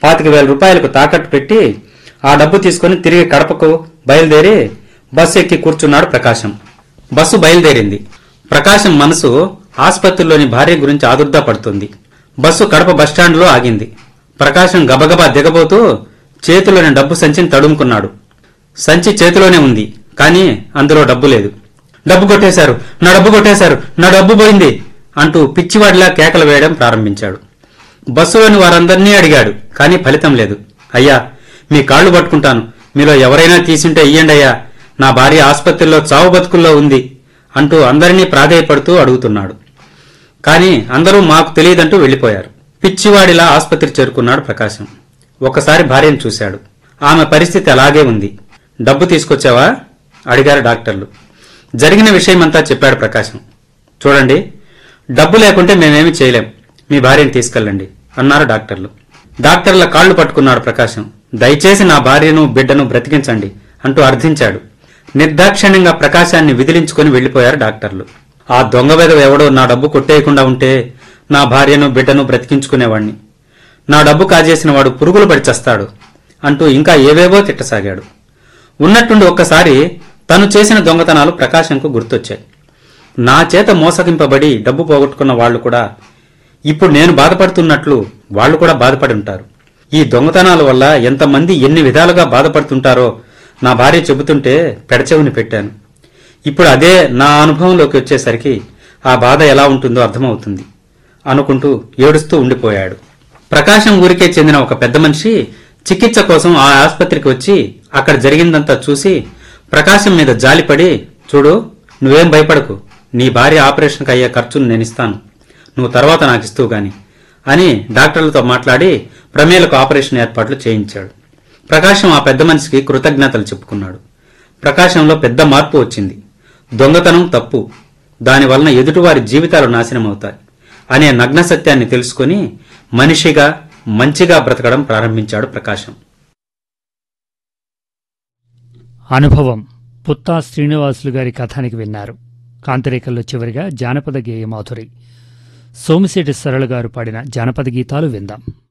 పాతిక వేల రూపాయలకు తాకట్టు పెట్టి ఆ డబ్బు తీసుకుని తిరిగి కడపకు బయలుదేరి బస్సు ఎక్కి కూర్చున్నాడు ప్రకాశం బస్సు బయలుదేరింది ప్రకాశం మనసు ఆసుపత్రిలోని భార్య గురించి ఆదుర్దా పడుతుంది బస్సు కడప బస్టాండ్లో ఆగింది ప్రకాశం గబగబా దిగబోతూ చేతిలోని డబ్బు సంచిని తడుముకున్నాడు సంచి చేతిలోనే ఉంది కానీ అందులో డబ్బు లేదు డబ్బు కొట్టేశారు నా డబ్బు కొట్టేశారు నా డబ్బు పోయింది అంటూ పిచ్చివాడిలా కేకలు వేయడం ప్రారంభించాడు బస్సులోని వారందరినీ అడిగాడు కానీ ఫలితం లేదు అయ్యా మీ కాళ్ళు పట్టుకుంటాను మీలో ఎవరైనా తీసుంటే ఇయ్యండి అయ్యా నా భార్య ఆసుపత్రిలో చావు బతుకుల్లో ఉంది అంటూ అందరినీ ప్రాధేయపడుతూ అడుగుతున్నాడు కానీ అందరూ మాకు తెలియదంటూ వెళ్లిపోయారు పిచ్చివాడిలా ఆసుపత్రి చేరుకున్నాడు ప్రకాశం ఒకసారి భార్యను చూశాడు ఆమె పరిస్థితి అలాగే ఉంది డబ్బు తీసుకొచ్చావా అడిగారు డాక్టర్లు జరిగిన విషయమంతా చెప్పాడు ప్రకాశం చూడండి డబ్బు లేకుంటే మేమేమి చేయలేం మీ భార్యను తీసుకెళ్ళండి అన్నారు డాక్టర్లు డాక్టర్ల కాళ్లు పట్టుకున్నాడు ప్రకాశం దయచేసి నా భార్యను బిడ్డను బ్రతికించండి అంటూ అర్థించాడు నిర్దాక్షిణ్యంగా ప్రకాశాన్ని విదిలించుకుని వెళ్లిపోయారు డాక్టర్లు ఆ దొంగ వెధవ ఎవడో నా డబ్బు కొట్టేయకుండా ఉంటే నా భార్యను బిడ్డను బ్రతికించుకునేవాణ్ణి నా డబ్బు కాజేసిన వాడు పురుగులు పడి చస్తాడు అంటూ ఇంకా ఏవేవో తిట్టసాగాడు ఉన్నట్టుండి ఒక్కసారి తను చేసిన దొంగతనాలు ప్రకాశంకు గుర్తొచ్చాయి నా చేత మోసగింపబడి డబ్బు పోగొట్టుకున్న వాళ్ళు కూడా ఇప్పుడు నేను బాధపడుతున్నట్లు వాళ్ళు కూడా బాధపడి ఉంటారు ఈ దొంగతనాల వల్ల ఎంతమంది ఎన్ని విధాలుగా బాధపడుతుంటారో నా భార్య చెబుతుంటే పెడచెవిని పెట్టాను ఇప్పుడు అదే నా అనుభవంలోకి వచ్చేసరికి ఆ బాధ ఎలా ఉంటుందో అర్థమవుతుంది అనుకుంటూ ఏడుస్తూ ఉండిపోయాడు ప్రకాశం ఊరికే చెందిన ఒక పెద్ద మనిషి చికిత్స కోసం ఆ ఆసుపత్రికి వచ్చి అక్కడ జరిగిందంతా చూసి ప్రకాశం మీద జాలిపడి చూడు నువ్వేం భయపడకు నీ భార్య ఆపరేషన్కి అయ్యే ఖర్చును నేను ఇస్తాను నువ్వు తర్వాత నాకు ఇస్తూ గాని అని డాక్టర్లతో మాట్లాడి ప్రమేలకు ఆపరేషన్ ఏర్పాట్లు చేయించాడు ప్రకాశం ఆ పెద్ద మనిషికి కృతజ్ఞతలు చెప్పుకున్నాడు ప్రకాశంలో పెద్ద మార్పు వచ్చింది దొంగతనం తప్పు దానివలన ఎదుటివారి జీవితాలు నాశనమవుతాయి అనే నగ్న సత్యాన్ని తెలుసుకుని మనిషిగా మంచిగా బ్రతకడం ప్రారంభించాడు ప్రకాశం అనుభవం పుత్తా శ్రీనివాసులు గారి కథానికి విన్నారు కాంతిరేఖల్లో చివరిగా జానపద గేయ మాధురి సోమిశెట్టి సరళ గారు పాడిన జానపద గీతాలు విందాం